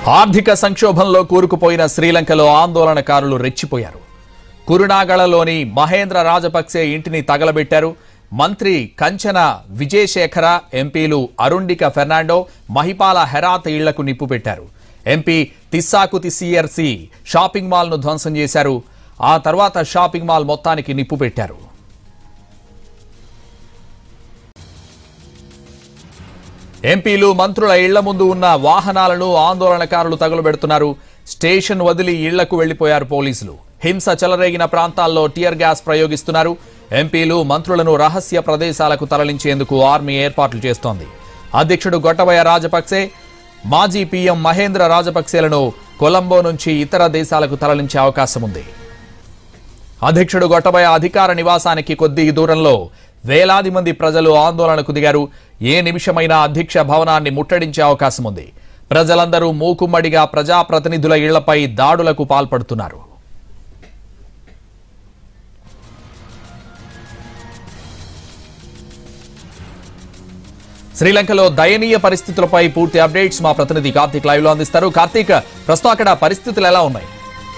ఆర్థిక సంక్షోభంలో కూరుకుపోయిన శ్రీలంకలో ఆందోళనకారులు రెచ్చిపోయారు కురునాగళలోని మహేంద్ర రాజపక్సే ఇంటిని తగలబెట్టారు మంత్రి కంచన విజయశేఖర ఎంపీలు అరుండిక ఫెర్నాండో మహిపాల హెరాత్ ఇళ్లకు నిప్పు పెట్టారు ఎంపీ తిస్సాకుతి సిఆర్సి షాపింగ్ మాల్ను ధ్వంసం చేశారు ఆ తర్వాత షాపింగ్ మాల్ మొత్తానికి నిప్పు పెట్టారు ఎంపీలు మంత్రుల ఇళ్ల ముందు ఉన్న వాహనాలను ఆందోళనకారులు తగులబెడుతున్నారు స్టేషన్ వదిలి ఇళ్లకు వెళ్లిపోయారు పోలీసులు హింస చెలరేగిన ప్రాంతాల్లో టియర్ గ్యాస్ ప్రయోగిస్తున్నారు ఎంపీలు మంత్రులను రహస్య ప్రదేశాలకు తరలించేందుకు ఆర్మీ ఏర్పాట్లు చేస్తోంది అధ్యక్షుడు గొట్టబయ రాజపక్సే మాజీ పీఎం మహేంద్ర రాజపక్సేలను కొలంబో నుంచి ఇతర దేశాలకు తరలించే అవకాశం ఉంది అధ్యక్షుడు గొట్టబయ అధికార నివాసానికి కొద్ది దూరంలో వేలాది మంది ప్రజలు ఆందోళనకు దిగారు ఏ నిమిషమైనా అధ్యక్ష భవనాన్ని ముట్టడించే అవకాశం ఉంది ప్రజలందరూ మూకుమ్మడిగా ప్రజాప్రతినిధుల ఇళ్లపై దాడులకు పాల్పడుతున్నారు శ్రీలంకలో దయనీయ పరిస్థితులపై పూర్తి అప్డేట్స్ మా ప్రతినిధి కార్తీక్ లైవ్ లో అందిస్తారు కార్తీక్ ప్రస్తుతం అక్కడ పరిస్థితులు ఎలా ఉన్నాయి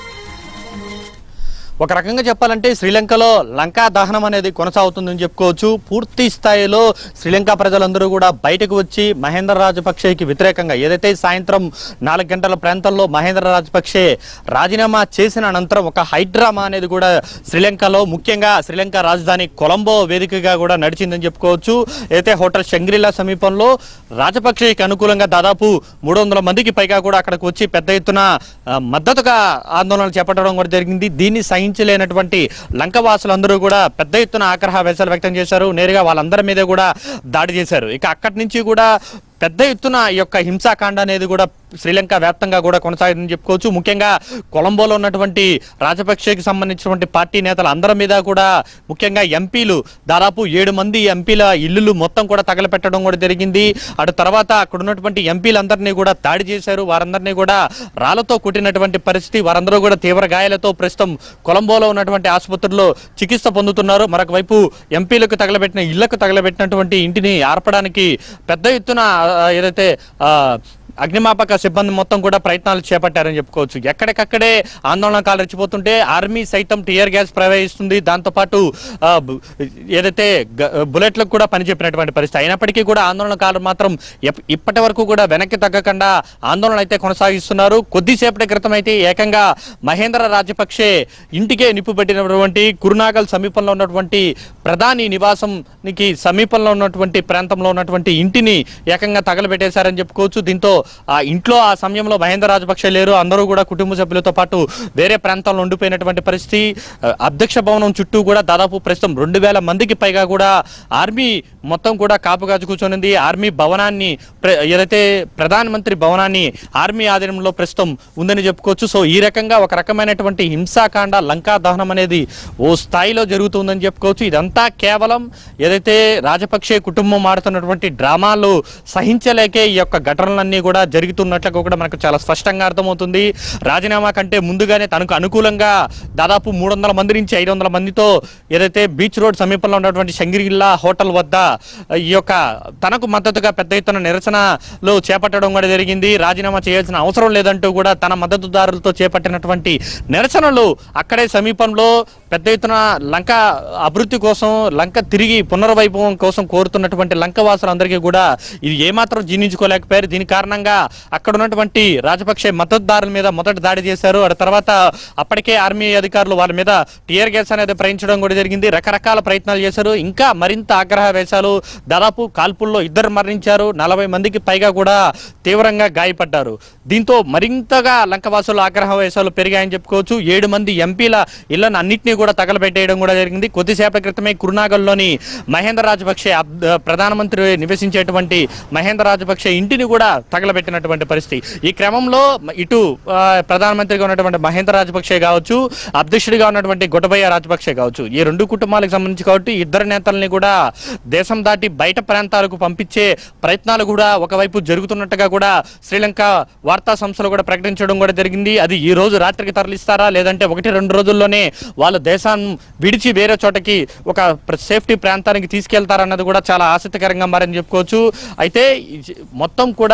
ఒక రకంగా చెప్పాలంటే శ్రీలంకలో లంకా దహనం అనేది కొనసాగుతుందని చెప్పుకోవచ్చు పూర్తి స్థాయిలో శ్రీలంక ప్రజలందరూ కూడా బయటకు వచ్చి మహేంద్ర రాజపక్షేకి వ్యతిరేకంగా ఏదైతే సాయంత్రం నాలుగు గంటల ప్రాంతంలో మహేంద్ర రాజపక్షే రాజీనామా చేసిన అనంతరం ఒక హైడ్రామా అనేది కూడా శ్రీలంకలో ముఖ్యంగా శ్రీలంక రాజధాని కొలంబో వేదికగా కూడా నడిచిందని చెప్పుకోవచ్చు అయితే హోటల్ షంగ్రిలా సమీపంలో రాజపక్షేకి అనుకూలంగా దాదాపు మూడు వందల మందికి పైగా కూడా అక్కడికి వచ్చి పెద్ద ఎత్తున ఆ, మద్దతుగా ఆందోళన చేపట్టడం కూడా జరిగింది దీన్ని సహించలేనటువంటి లంకవాసులందరూ కూడా పెద్ద ఎత్తున ఆగ్రహ వేశాలు వ్యక్తం చేశారు నేరుగా వాళ్ళందరి మీద కూడా దాడి చేశారు ఇక అక్కడి నుంచి కూడా పెద్ద ఎత్తున ఈ యొక్క హింసాకాండ అనేది కూడా శ్రీలంక వ్యాప్తంగా కూడా కొనసాగిందని చెప్పుకోవచ్చు ముఖ్యంగా కొలంబోలో ఉన్నటువంటి రాజపక్షకి సంబంధించినటువంటి పార్టీ నేతలు అందరి మీద కూడా ముఖ్యంగా ఎంపీలు దాదాపు ఏడు మంది ఎంపీల ఇల్లులు మొత్తం కూడా తగలపెట్టడం కూడా జరిగింది అటు తర్వాత అక్కడ ఉన్నటువంటి ఎంపీలందరినీ కూడా దాడి చేశారు వారందరినీ కూడా రాళ్లతో కుట్టినటువంటి పరిస్థితి వారందరూ కూడా తీవ్ర గాయాలతో ప్రస్తుతం కొలంబోలో ఉన్నటువంటి ఆసుపత్రుల్లో చికిత్స పొందుతున్నారు మరొక వైపు ఎంపీలకు తగలబెట్టిన ఇళ్లకు తగలబెట్టినటువంటి ఇంటిని ఆర్పడానికి పెద్ద ఎత్తున ఆ, ఏదైతే ఆ, అగ్నిమాపక సిబ్బంది మొత్తం కూడా ప్రయత్నాలు చేపట్టారని చెప్పుకోవచ్చు ఎక్కడికక్కడే ఆందోళనకాలు రెచ్చిపోతుంటే ఆర్మీ సైతం టియర్ గ్యాస్ ప్రవహిస్తుంది దాంతోపాటు ఆ, బు- ఏదైతే గ- బుల్లెట్లకు కూడా పనిచెప్పినటువంటి పరిస్థితి అయినప్పటికీ కూడా ఆందోళనకారులు మాత్రం ఎప్- ఇప్పటి వరకు కూడా వెనక్కి తగ్గకుండా ఆందోళన అయితే కొనసాగిస్తున్నారు కొద్దిసేపటి క్రితం అయితే ఏకంగా మహేంద్ర రాజపక్షే ఇంటికే నిప్పు పెట్టినటువంటి కురునాగల్ సమీపంలో ఉన్నటువంటి ప్రధాని నివాసంకి సమీపంలో ఉన్నటువంటి ప్రాంతంలో ఉన్నటువంటి ఇంటిని ఏకంగా తగలబెట్టేశారని చెప్పుకోవచ్చు దీంతో ఆ ఇంట్లో ఆ సమయంలో మహేంద్ర రాజపక్ష లేరు అందరూ కూడా కుటుంబ సభ్యులతో పాటు వేరే ప్రాంతాల్లో ఉండిపోయినటువంటి పరిస్థితి ఆ, అధ్యక్ష భవనం చుట్టూ కూడా దాదాపు ప్రస్తుతం రెండు వేల మందికి పైగా కూడా ఆర్మీ మొత్తం కూడా కాపుగాజు కూర్చొనింది ఆర్మీ భవనాన్ని ప్ర- ఏదైతే ప్రధానమంత్రి భవనాన్ని ఆర్మీ ఆధీనంలో ప్రస్తుతం ఉందని చెప్పుకోవచ్చు సో ఈ రకంగా ఒక రకమైనటువంటి హింసాకాండ లంకా దహనం అనేది ఓ స్థాయిలో జరుగుతుందని చెప్పుకోవచ్చు ఇదంతా కేవలం ఏదైతే రాజపక్షే కుటుంబం ఆడుతున్నటువంటి డ్రామాలు సహించలేకే ఈ యొక్క ఘటనలన్నీ కూడా జరుగుతున్నట్లుగా కూడా మనకు చాలా స్పష్టంగా అర్థమవుతుంది రాజీనామా కంటే ముందుగానే తనకు అనుకూలంగా దాదాపు మూడు వందల మంది నుంచి ఐదు వందల మందితో ఏదైతే బీచ్ రోడ్ సమీపంలో ఉన్నటువంటి శంగిరిల్లా హోటల్ వద్ద ఈ యొక్క తనకు మద్దతుగా పెద్ద ఎత్తున నిరసనలు చేపట్టడం కూడా జరిగింది రాజీనామా చేయాల్సిన అవసరం లేదంటూ కూడా తన మద్దతుదారులతో చేపట్టినటువంటి నిరసనలు అక్కడే సమీపంలో పెద్ద ఎత్తున లంక అభివృద్ధి కోసం లంక తిరిగి పునర్వైభవం కోసం కోరుతున్నటువంటి లంక వాసులందరికీ కూడా ఇది ఏమాత్రం జీర్ణించుకోలేకపోయారు దీని కారణంగా అక్కడ ఉన్నటువంటి రాజపక్షే మద్దతుదారుల మీద మొదట దాడి చేశారు ఆ తర్వాత అప్పటికే ఆర్మీ అధికారులు వాళ్ళ మీద టియర్ గ్యాస్ అనేది ప్రయించడం కూడా జరిగింది రకరకాల ప్రయత్నాలు చేశారు ఇంకా మరింత ఆగ్రహ వేశాలు దాదాపు కాల్పుల్లో ఇద్దరు మరణించారు నలభై మందికి పైగా కూడా తీవ్రంగా గాయపడ్డారు దీంతో మరింతగా లంకవాసుల ఆగ్రహ వేశాలు పెరిగాయని చెప్పుకోవచ్చు ఏడు మంది ఎంపీల ఇళ్లను అన్నింటినీ కూడా తగలబెట్టేయడం కూడా జరిగింది కొద్దిసేపటి క్రితమే కురునాగల్లోని మహేంద్ర రాజపక్షే అబ్- ప్రధానమంత్రి నివసించేటువంటి మహేంద్ర రాజపక్షే ఇంటిని కూడా తగలబెట్టినటువంటి పరిస్థితి ఈ క్రమంలో ఇటు ఆ, ప్రధానమంత్రిగా ఉన్నటువంటి మహేంద్ర రాజపక్షే కావచ్చు అధ్యక్షుడిగా ఉన్నటువంటి గొటబయ్య రాజపక్షే కావచ్చు ఈ రెండు కుటుంబాలకు సంబంధించి కాబట్టి ఇద్దరు నేతల్ని కూడా దేశం దాటి బయట ప్రాంతాలకు పంపించే ప్రయత్నాలు కూడా ఒకవైపు జరుగుతున్నట్టుగా కూడా శ్రీలంక వార్తా సంస్థలు కూడా ప్రకటించడం కూడా జరిగింది అది ఈ రోజు రాత్రికి తరలిస్తారా లేదంటే ఒకటి రెండు రోజుల్లోనే వాళ్ళు దేశాన్ని విడిచి వేరే చోటకి ఒక ప్ర- సేఫ్టీ ప్రాంతానికి తీసుకెళ్తారన్నది కూడా చాలా ఆసక్తికరంగా మారని చెప్పుకోవచ్చు అయితే ఈ జ- మొత్తం కూడా ఇటు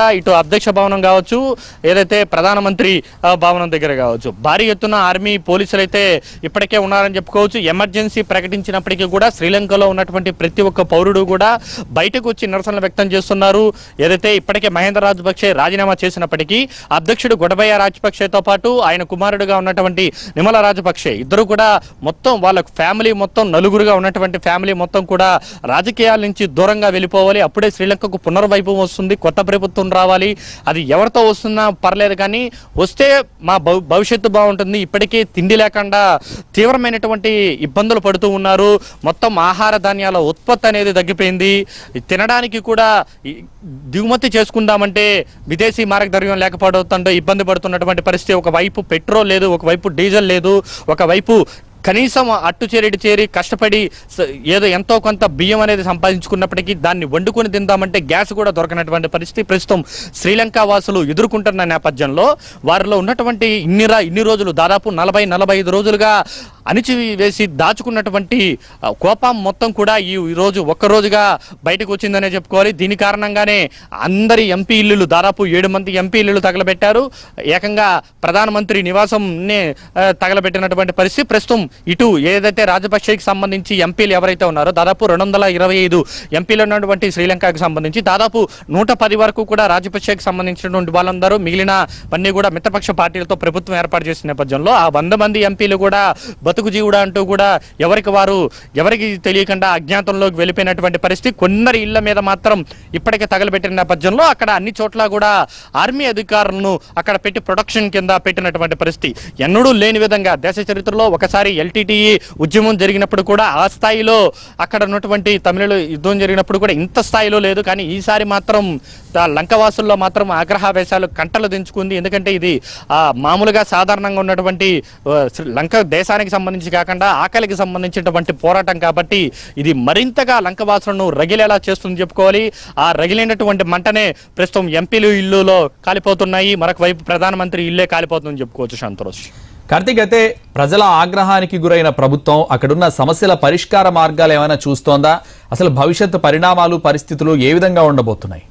అధ్యక్ష భవనం కావచ్చు ఏదైతే ప్రధానమంత్రి ఆ, భవనం దగ్గర కావచ్చు భారీ ఎత్తున ఆర్మీ పోలీసులు అయితే ఇప్పటికే ఉన్నారని చెప్పుకోవచ్చు ఎమర్జెన్సీ ప్రకటించినప్పటికీ కూడా శ్రీలంకలో ఉన్నటువంటి ప్రతి ఒక్క పౌరుడు కూడా బయటకు వచ్చి నిరసనలు వ్యక్తం చేస్తున్నారు ఏదైతే ఇప్పటికే మహేంద్ర రాజపక్షే రాజీనామా చేసినప్పటికీ అధ్యక్షుడు గొడబయ్య రాజపక్షేతో పాటు ఆయన కుమారుడుగా ఉన్నటువంటి నిమల రాజపక్షే ఇద్దరు కూడా మొత్తం వాళ్ళ ఫ్యామిలీ మొత్తం నలుగురుగా ఉన్నటువంటి ఫ్యామిలీ మొత్తం కూడా రాజకీయాల నుంచి దూరంగా వెళ్ళిపోవాలి అప్పుడే శ్రీలంకకు పునర్వైభవం వస్తుంది కొత్త ప్రభుత్వం రావాలి అది ఎవరితో వస్తున్నా పర్లేదు కానీ వస్తే మా భవి- భవిష్యత్తు బాగుంటుంది ఇప్పటికే తిండి లేకుండా తీవ్రమైనటువంటి ఇబ్బందులు పడుతూ ఉన్నారు మొత్తం ఆహార ధాన్యాల ఉత్పత్తి అనేది తగ్గిపోయింది తినడానికి కూడా ఈ దిగుమతి చేసుకుందామంటే విదేశీ మార్గద్రవ్యం లేకపోవడంతో ఇబ్బంది పడుతున్నటువంటి పరిస్థితి ఒకవైపు పెట్రోల్ లేదు ఒకవైపు డీజిల్ లేదు ఒకవైపు కనీసం అట్టు చేరిటి చేరి కష్టపడి స- ఏదో ఎంతో కొంత బియ్యం అనేది సంపాదించుకున్నప్పటికీ దాన్ని వండుకొని తిందామంటే గ్యాస్ కూడా దొరకనటువంటి పరిస్థితి ప్రస్తుతం శ్రీలంక వాసులు ఎదుర్కొంటున్న నేపథ్యంలో వారిలో ఉన్నటువంటి ఇన్ని రా ఇన్ని రోజులు దాదాపు నలభై నలభై ఐదు రోజులుగా అణిచివేసి దాచుకున్నటువంటి ఆ, కోపం మొత్తం కూడా ఈ ఈ రోజు ఒక్క రోజుగా బయటకు వచ్చిందనే చెప్పుకోవాలి దీని కారణంగానే అందరి ఎంపీ ఇల్లులు దాదాపు ఏడు మంది ఎంపీ ఇల్లులు తగలబెట్టారు ఏకంగా ప్రధానమంత్రి నివాసంనే ఆ, తగలబెట్టినటువంటి పరిస్థితి ప్రస్తుతం ఇటు ఏదైతే రాజపక్షకి సంబంధించి ఎంపీలు ఎవరైతే ఉన్నారో దాదాపు రెండు వందల ఇరవై ఐదు ఎంపీలు ఉన్నటువంటి శ్రీలంకకు సంబంధించి దాదాపు నూట పది వరకు కూడా రాజపక్షకి సంబంధించినటువంటి వాళ్ళందరూ మిగిలిన అన్ని కూడా మిత్రపక్ష పార్టీలతో ప్రభుత్వం ఏర్పాటు చేసిన నేపథ్యంలో ఆ వంద మంది ఎంపీలు కూడా బతుకు జీవుడా అంటూ కూడా ఎవరికి వారు ఎవరికి తెలియకుండా అజ్ఞాతంలోకి వెళ్ళిపోయినటువంటి పరిస్థితి కొందరి ఇళ్ల మీద మాత్రం ఇప్పటికే తగలబెట్టిన నేపథ్యంలో అక్కడ అన్ని చోట్ల కూడా ఆర్మీ అధికారులను అక్కడ పెట్టి ప్రొడక్షన్ కింద పెట్టినటువంటి పరిస్థితి ఎన్నడూ లేని విధంగా దేశ చరిత్రలో ఒకసారి ఎల్టీటీఈ ఉద్యమం జరిగినప్పుడు కూడా ఆ స్థాయిలో అక్కడ ఉన్నటువంటి తమిళ యుద్ధం జరిగినప్పుడు కూడా ఇంత స్థాయిలో లేదు కానీ ఈసారి మాత్రం త- లంకవాసుల్లో మాత్రం ఆగ్రహావేశాలు కంటలు దించుకుంది ఎందుకంటే ఇది ఆ, మామూలుగా సాధారణంగా ఉన్నటువంటి ఆ, శ్రీ- లంక దేశానికి సంబంధించి కాకుండా ఆకలికి సంబంధించినటువంటి పోరాటం కాబట్టి ఇది మరింతగా లంకవాసులను రగిలేలా చేస్తుంది చెప్పుకోవాలి ఆ రగిలినటువంటి మంటనే ప్రస్తుతం ఎంపీలు ఇల్లులో కాలిపోతున్నాయి మరొక వైపు ప్రధానమంత్రి ఇల్లే కాలిపోతుందని చెప్పుకోవచ్చు సంతోష్ కార్తీక్ అయితే ప్రజల ఆగ్రహానికి గురైన ప్రభుత్వం అక్కడున్న సమస్యల పరిష్కార మార్గాలు ఏమైనా చూస్తోందా అసలు భవిష్యత్తు పరిణామాలు పరిస్థితులు ఏ విధంగా ఉండబోతున్నాయి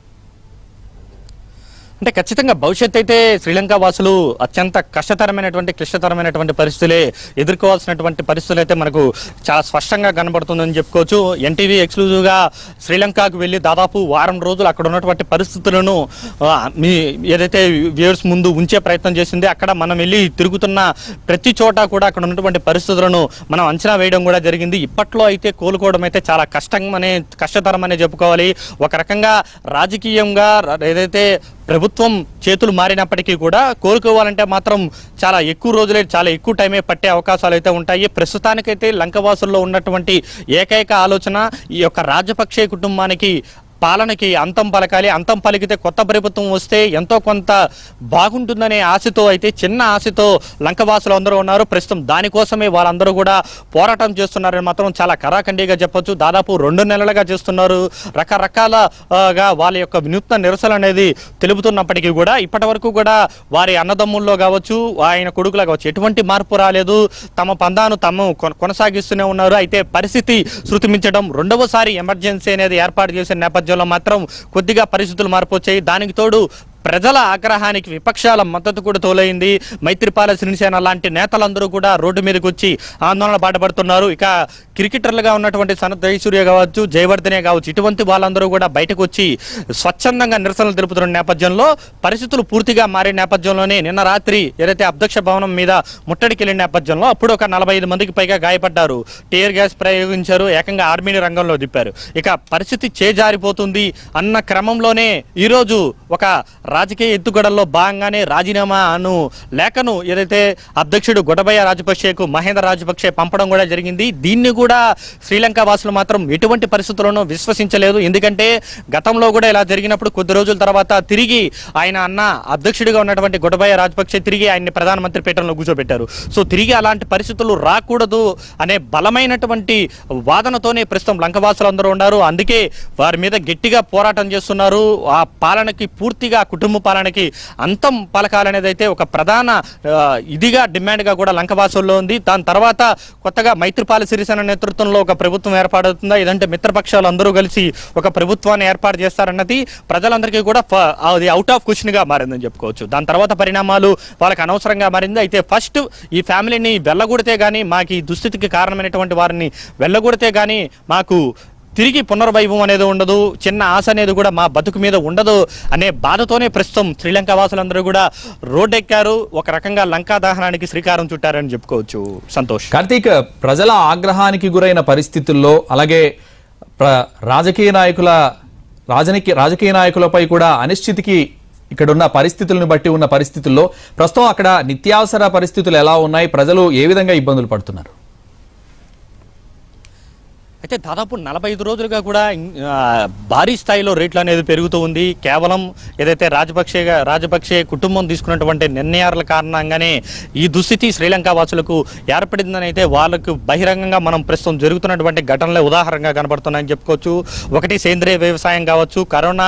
అంటే ఖచ్చితంగా భవిష్యత్ అయితే శ్రీలంక వాసులు అత్యంత కష్టతరమైనటువంటి క్లిష్టతరమైనటువంటి పరిస్థితులే ఎదుర్కోవాల్సినటువంటి పరిస్థితులు అయితే మనకు చాలా స్పష్టంగా కనబడుతుందని చెప్పుకోవచ్చు ఎన్టీవీ ఎక్స్క్లూజివ్గా శ్రీలంకకు వెళ్ళి దాదాపు వారం రోజులు అక్కడ ఉన్నటువంటి పరిస్థితులను ఆ, మీ ఏదైతే వ్యూవర్స్ ముందు ఉంచే ప్రయత్నం చేసింది అక్కడ మనం వెళ్ళి తిరుగుతున్న ప్రతి చోట కూడా అక్కడ ఉన్నటువంటి పరిస్థితులను మనం అంచనా వేయడం కూడా జరిగింది ఇప్పట్లో అయితే కోలుకోవడం అయితే చాలా కష్టం అనే కష్టతరం అనే చెప్పుకోవాలి ఒక రకంగా రాజకీయంగా ర- ఏదైతే ప్రభుత్వం చేతులు మారినప్పటికీ కూడా కోలుకోవాలంటే మాత్రం చాలా ఎక్కువ రోజులే చాలా ఎక్కువ టైమే పట్టే అవకాశాలు అయితే ఉంటాయి ప్రస్తుతానికైతే లంకవాసుల్లో ఉన్నటువంటి ఏకైక ఆలోచన ఈ యొక్క రాజపక్షే కుటుంబానికి పాలనకి అంతం పలకాలి అంతం పలికితే కొత్త ప్రభుత్వం వస్తే ఎంతో కొంత బాగుంటుందనే ఆశతో అయితే చిన్న ఆశతో లంకవాసులు అందరూ ఉన్నారు ప్రస్తుతం దానికోసమే వాళ్ళందరూ కూడా పోరాటం చేస్తున్నారని మాత్రం చాలా కరాఖండిగా చెప్పొచ్చు దాదాపు రెండు నెలలుగా చేస్తున్నారు రకరకాల ఆ, గా వాళ్ళ యొక్క వినూత్న నిరసన అనేది తెలుపుతున్నప్పటికీ కూడా ఇప్పటి వరకు కూడా వారి అన్నదమ్ముల్లో కావచ్చు ఆయన కొడుకులా కావచ్చు ఎటువంటి మార్పు రాలేదు తమ పందాను తమ కొన- కొనసాగిస్తూనే ఉన్నారు అయితే పరిస్థితి శృతిమించడం రెండవసారి ఎమర్జెన్సీ అనేది ఏర్పాటు చేసిన నేపథ్యంలో మాత్రం కొద్దిగా పరిస్థితులు మార్పు వచ్చాయి దానికి తోడు ప్రజల ఆగ్రహానికి విపక్షాల మద్దతు కూడా తోలైంది మైత్రిపాల శ్రీనిసేన లాంటి నేతలందరూ కూడా రోడ్డు మీదకి వచ్చి ఆందోళన బాటపడుతున్నారు ఇక క్రికెటర్లుగా ఉన్నటువంటి సనత్ జయసూర్య కావచ్చు జయవర్ధనే కావచ్చు ఇటువంటి వాళ్ళందరూ కూడా బయటకు వచ్చి స్వచ్ఛందంగా నిరసనలు తెలుపుతున్న నేపథ్యంలో పరిస్థితులు పూర్తిగా మారిన నేపథ్యంలోనే నిన్న రాత్రి ఏదైతే అధ్యక్ష భవనం మీద ముట్టడికి వెళ్ళిన నేపథ్యంలో అప్పుడు ఒక నలభై ఐదు మందికి పైగా గాయపడ్డారు టీయర్ గ్యాస్ ప్రయోగించారు ఏకంగా ఆర్మీని రంగంలో దింపారు ఇక పరిస్థితి చేజారిపోతుంది అన్న క్రమంలోనే ఈరోజు ఒక రాజకీయ ఎత్తుగడల్లో భాగంగానే రాజీనామాను లేఖను ఏదైతే అధ్యక్షుడు గొడబయ్య రాజపక్షేకు మహేంద్ర రాజపక్షే పంపడం కూడా జరిగింది దీన్ని కూడా శ్రీలంక వాసులు మాత్రం ఎటువంటి పరిస్థితుల్లోనూ విశ్వసించలేదు ఎందుకంటే గతంలో కూడా ఇలా జరిగినప్పుడు కొద్ది రోజుల తర్వాత తిరిగి ఆయన అన్న అధ్యక్షుడిగా ఉన్నటువంటి గొడబయ్య రాజపక్షే తిరిగి ఆయన్ని ప్రధానమంత్రి పీఠంలో కూర్చోబెట్టారు సో తిరిగి అలాంటి పరిస్థితులు రాకూడదు అనే బలమైనటువంటి వాదనతోనే ప్రస్తుతం లంకవాసులు అందరూ ఉన్నారు అందుకే వారి మీద గట్టిగా పోరాటం చేస్తున్నారు ఆ పాలనకి పూర్తిగా కుటుంబ కుటుంబ పాలనకి అంతం పలకాలనేది అయితే ఒక ప్రధాన ఆ, ఇదిగా డిమాండ్గా కూడా లంకవాసుల్లో ఉంది దాని తర్వాత కొత్తగా మైత్రిపాల సిరిసేన నేతృత్వంలో ఒక ప్రభుత్వం ఏర్పాటవుతుందా ఇదంటే మిత్రపక్షాలు అందరూ కలిసి ఒక ప్రభుత్వాన్ని ఏర్పాటు చేస్తారన్నది ప్రజలందరికీ కూడా ఫ- అది అవుట్ ఆఫ్ క్వశ్చన్ గా మారిందని చెప్పుకోవచ్చు దాని తర్వాత పరిణామాలు వాళ్ళకి అనవసరంగా మారింది అయితే ఫస్ట్ ఈ ఫ్యామిలీని వెళ్ళగొడితే గానీ మాకు ఈ దుస్థితికి కారణమైనటువంటి వారిని వెళ్ళగొడితే గానీ మాకు తిరిగి పునర్వైభవం అనేది ఉండదు చిన్న ఆశ అనేది కూడా మా బతుకు మీద ఉండదు అనే బాధతోనే ప్రస్తుతం శ్రీలంక వాసులందరూ కూడా రోడ్డెక్కారు ఒక రకంగా లంకా దహనానికి శ్రీకారం చుట్టారని చెప్పుకోవచ్చు సంతోష్ కార్తీక్ ప్రజల ఆగ్రహానికి గురైన పరిస్థితుల్లో అలాగే ప్ర- రాజకీయ నాయకుల రాజనీయ రాజకీయ నాయకులపై కూడా అనిశ్చితికి ఇక్కడున్న పరిస్థితులను బట్టి ఉన్న పరిస్థితుల్లో ప్రస్తుతం అక్కడ నిత్యావసర పరిస్థితులు ఎలా ఉన్నాయి ప్రజలు ఏ విధంగా ఇబ్బందులు పడుతున్నారు అయితే దాదాపు నలభై ఐదు రోజులుగా కూడా ఆ, భారీ స్థాయిలో రేట్లు అనేది పెరుగుతూ ఉంది కేవలం ఏదైతే రాజపక్షే రాజపక్షే కుటుంబం తీసుకున్నటువంటి నిర్ణయాల కారణంగానే ఈ దుస్థితి శ్రీలంక వాసులకు ఏర్పడిందని అయితే వాళ్ళకు బహిరంగంగా మనం ప్రస్తుతం జరుగుతున్నటువంటి ఘటనలే ఉదాహరణగా కనబడుతున్నాయని చెప్పుకోవచ్చు ఒకటి సేంద్రియ వ్యవసాయం కావచ్చు కరోనా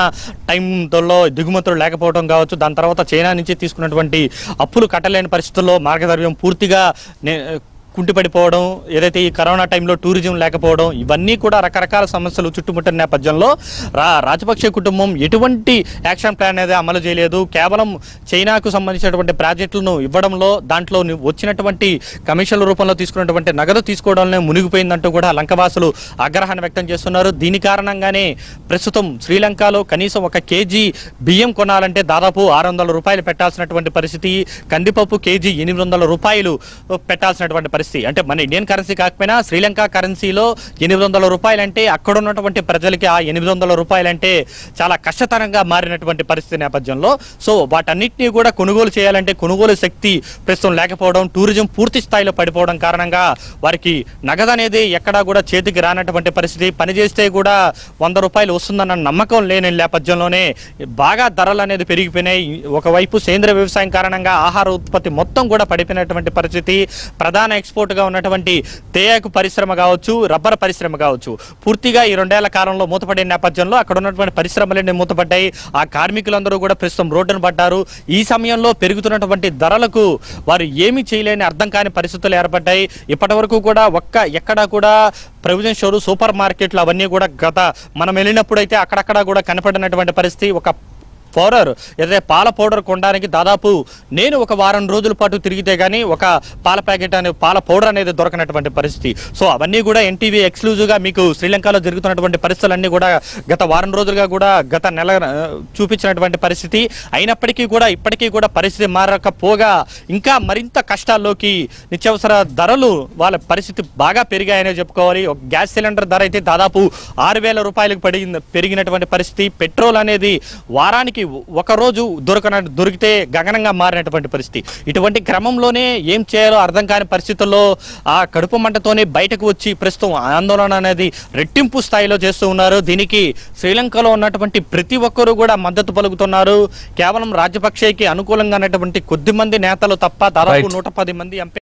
టైంలో దిగుమతులు లేకపోవడం కావచ్చు దాని తర్వాత చైనా నుంచి తీసుకున్నటువంటి అప్పులు కట్టలేని పరిస్థితుల్లో మార్గదర్వ్యం పూర్తిగా నే- కుంటిపడిపోవడం ఏదైతే ఈ కరోనా టైంలో టూరిజం లేకపోవడం ఇవన్నీ కూడా రకరకాల సమస్యలు చుట్టుముట్టిన నేపథ్యంలో రా రాజపక్షే కుటుంబం ఎటువంటి యాక్షన్ ప్లాన్ అనేది అమలు చేయలేదు కేవలం చైనాకు సంబంధించినటువంటి ప్రాజెక్టులను ఇవ్వడంలో దాంట్లో ని- వచ్చినటువంటి కమిషన్ల రూపంలో తీసుకున్నటువంటి నగదు తీసుకోవడంలో మునిగిపోయిందంటూ కూడా లంకవాసులు ఆగ్రహాన్ని వ్యక్తం చేస్తున్నారు దీని కారణంగానే ప్రస్తుతం శ్రీలంకలో కనీసం ఒక కేజీ బియ్యం కొనాలంటే దాదాపు ఆరు వందల రూపాయలు పెట్టాల్సినటువంటి పరిస్థితి కందిపప్పు కేజీ ఎనిమిది వందల రూపాయలు పెట్టాల్సినటువంటి పరిస్థితి అంటే మన ఇండియన్ కరెన్సీ కాకపోయినా శ్రీలంక కరెన్సీలో ఎనిమిది వందల రూపాయలు అంటే అక్కడ ఉన్నటువంటి ప్రజలకి ఆ ఎనిమిది వందల రూపాయలు అంటే చాలా కష్టతరంగా మారినటువంటి పరిస్థితి నేపథ్యంలో సో వాటన్నిటినీ కూడా కొనుగోలు చేయాలంటే కొనుగోలు శక్తి ప్రస్తుతం లేకపోవడం టూరిజం పూర్తి స్థాయిలో పడిపోవడం కారణంగా వారికి నగదు అనేది ఎక్కడా కూడా చేతికి రానటువంటి పరిస్థితి పని చేస్తే కూడా వంద రూపాయలు వస్తుందన్న నమ్మకం లేని నేపథ్యంలోనే బాగా ధరలు అనేది పెరిగిపోయినాయి ఒకవైపు సేంద్రియ వ్యవసాయం కారణంగా ఆహార ఉత్పత్తి మొత్తం కూడా పడిపోయినటువంటి పరిస్థితి ప్రధాన ఎక్స్పోర్ట్ గా ఉన్నటువంటి తేయాకు పరిశ్రమ కావచ్చు రబ్బర్ పరిశ్రమ కావచ్చు పూర్తిగా ఈ రెండేళ్ల కాలంలో మూతపడిన నేపథ్యంలో అక్కడ ఉన్నటువంటి పరిశ్రమలన్నీ మూతపడ్డాయి ఆ కార్మికులందరూ కూడా ప్రస్తుతం రోడ్డును పడ్డారు ఈ సమయంలో పెరుగుతున్నటువంటి ధరలకు వారు ఏమీ చేయలేని అర్థం కాని పరిస్థితులు ఏర్పడ్డాయి ఇప్పటి వరకు కూడా ఒక్క ఎక్కడా కూడా ప్రొవిజన్ షోలు సూపర్ మార్కెట్లు అవన్నీ కూడా గత మనం వెళ్ళినప్పుడు అయితే అక్కడక్కడ కూడా కనపడినటువంటి పరిస్థితి ఒక పౌడర్ ఏదైతే పాల పౌడర్ కొనడానికి దాదాపు నేను ఒక వారం రోజుల పాటు తిరిగితే గానీ ఒక పాల ప్యాకెట్ అనే పాల పౌడర్ అనేది దొరకనటువంటి పరిస్థితి సో అవన్నీ కూడా ఎన్టీవీ ఎక్స్క్లూజివ్ గా మీకు శ్రీలంకలో జరుగుతున్నటువంటి పరిస్థితులన్నీ కూడా గత వారం రోజులుగా కూడా గత నెల ఆ, చూపించినటువంటి పరిస్థితి అయినప్పటికీ కూడా ఇప్పటికీ కూడా పరిస్థితి మారకపోగా ఇంకా మరింత కష్టాల్లోకి నిత్యావసర ధరలు వాళ్ళ పరిస్థితి బాగా పెరిగాయనే చెప్పుకోవాలి ఒక గ్యాస్ సిలిండర్ ధర అయితే దాదాపు ఆరు వేల రూపాయలకు పడిన పెరిగినటువంటి పరిస్థితి పెట్రోల్ అనేది వారానికి ఒక రోజు దొరకన దొరికితే గగనంగా మారినటువంటి పరిస్థితి ఇటువంటి క్రమంలోనే ఏం చేయాలో అర్థం కాని పరిస్థితుల్లో ఆ కడుపు మంటతోనే బయటకు వచ్చి ప్రస్తుతం ఆందోళన అనేది రెట్టింపు స్థాయిలో చేస్తూ ఉన్నారు దీనికి శ్రీలంకలో ఉన్నటువంటి ప్రతి ఒక్కరూ కూడా మద్దతు పలుకుతున్నారు కేవలం రాజపక్షేకి అనుకూలంగా ఉన్నటువంటి కొద్ది మంది నేతలు తప్ప దాదాపు Right. నూట పది మంది ఎంపీ